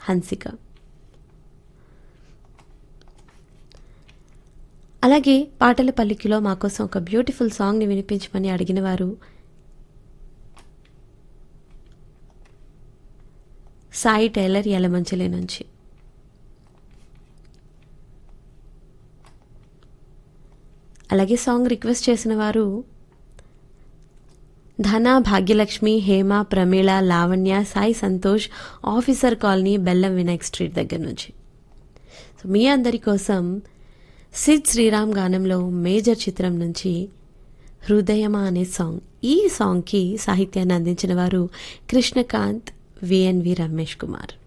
హన్సిక అలాగే పాటల పల్లికిలో మా కోసం ఒక బ్యూటిఫుల్ సాంగ్ని వినిపించమని అడిగిన వారు సాయి టైలర్ యలమంచిలి నుంచి అలాగే సాంగ్ రిక్వెస్ట్ చేసిన వారు Dhana Bhagyalakshmi Hema Pramila Lavanya Sai Santosh officer colony Bellam Vinayak street దగ్గర నుంచి సో మీ అందరి కోసం సిద్ శ్రీరామ్ గానంలో మేజర్ చిత్రం నుంచి హృదయమా అనే సాంగ్ ఈ సాంగ్కి సాహిత్యాన్ని అందించిన వారు కృష్ణకాంత్ విఎన్వి రమేష్ కుమార్